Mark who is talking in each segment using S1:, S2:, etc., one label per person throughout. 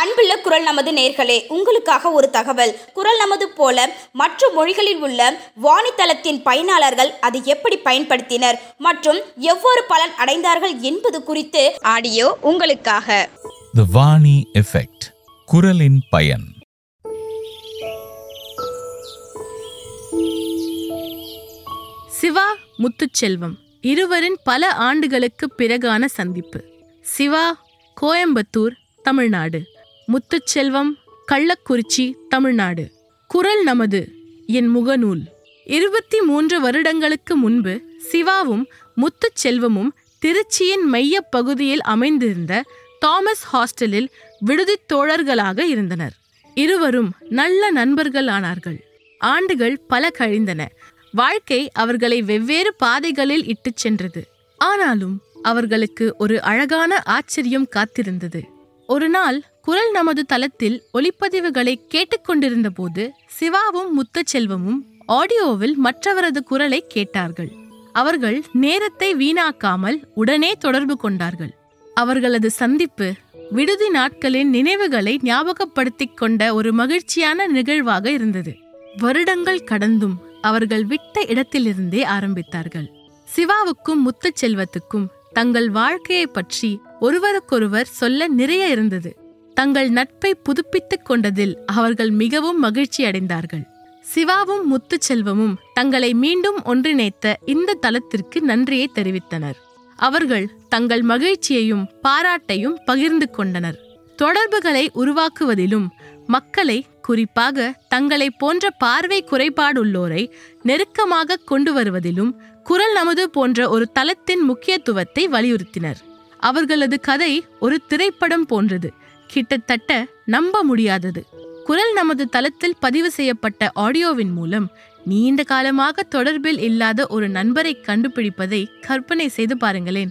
S1: அன்புள்ள குரல் நமது நேர்களே உங்களுக்காக ஒரு தகவல் குரல் நமது போல மற்ற மொழிகளில் உள்ள வாணித்தளத்தின் பயனாளர்கள் அதை எப்படி பயன்படுத்தினர் மற்றும் எவ்வாறு பலன் அடைந்தார்கள் என்பது குறித்து ஆடியோ உங்களுக்காக
S2: த வாணி எஃபெக்ட் குரலின் பயன்
S3: சிவா முத்துச்செல்வம் இருவரின் பல ஆண்டுகளுக்கு பிறகான சந்திப்பு சிவா கோயம்புத்தூர் தமிழ்நாடு முத்துச்செல்வம் கள்ளக்குறிச்சி தமிழ்நாடு குரல் நமது என் முகநூல் இருபத்தி மூன்று வருடங்களுக்கு முன்பு சிவாவும் முத்துச்செல்வமும் திருச்சியின் மையப் பகுதியில் அமைந்திருந்த தாமஸ் ஹாஸ்டலில் விடுதித் தோழர்களாக இருந்தனர் இருவரும் நல்ல நண்பர்கள் ஆனார்கள் ஆண்டுகள் பல கழிந்தன வாழ்க்கை அவர்களை வெவ்வேறு பாதைகளில் இட்டுச் சென்றது ஆனாலும் அவர்களுக்கு ஒரு அழகான ஆச்சரியம் காத்திருந்தது ஒரு நாள் குரல் நமது தளத்தில் ஒளிப்பதிவுகளை கேட்டுக்கொண்டிருந்த போது சிவாவும் முத்துச்செல்வமும் ஆடியோவில் மற்றவரது குரலை கேட்டார்கள் அவர்கள் நேரத்தை வீணாக்காமல் உடனே தொடர்பு கொண்டார்கள் அவர்களது சந்திப்பு விடுதி நாட்களின் நினைவுகளை ஞாபகப்படுத்திக் கொண்ட ஒரு மகிழ்ச்சியான நிகழ்வாக இருந்தது வருடங்கள் கடந்தும் அவர்கள் விட்ட இடத்திலிருந்தே ஆரம்பித்தார்கள் சிவாவுக்கும் முத்துச்செல்வத்துக்கும் தங்கள் வாழ்க்கையை பற்றி ஒருவருக்கொருவர் சொல்ல நிறைய இருந்தது தங்கள் நட்பை புதுப்பித்துக் கொண்டதில் அவர்கள் மிகவும் மகிழ்ச்சி அடைந்தார்கள் சிவாவும் முத்துச்செல்வமும் தங்களை மீண்டும் ஒன்றிணைத்த இந்த தளத்திற்கு நன்றியை தெரிவித்தனர் அவர்கள் தங்கள் மகிழ்ச்சியையும் பாராட்டையும் பகிர்ந்து கொண்டனர் தொடர்புகளை உருவாக்குவதிலும் மக்களை குறிப்பாக தங்களை போன்ற பார்வை குறைபாடுள்ளோரை நெருக்கமாக கொண்டு வருவதிலும் குரல் நமது போன்ற ஒரு தளத்தின் முக்கியத்துவத்தை வலியுறுத்தினர் அவர்களது கதை ஒரு திரைப்படம் போன்றது கிட்டத்தட்ட நம்ப முடியாதது குரல் நமது தளத்தில் பதிவு செய்யப்பட்ட ஆடியோவின் மூலம் நீண்ட காலமாக தொடர்பில் இல்லாத ஒரு நண்பரை கண்டுபிடிப்பதை கற்பனை செய்து பாருங்களேன்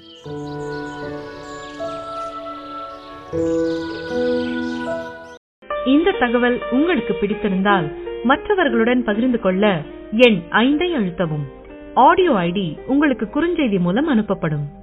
S4: இந்த தகவல் உங்களுக்கு பிடித்திருந்தால் மற்றவர்களுடன் பகிர்ந்து கொள்ள எண் ஐந்தை அழுத்தவும் ஆடியோ ஐடி உங்களுக்கு குறுஞ்செய்தி மூலம் அனுப்பப்படும்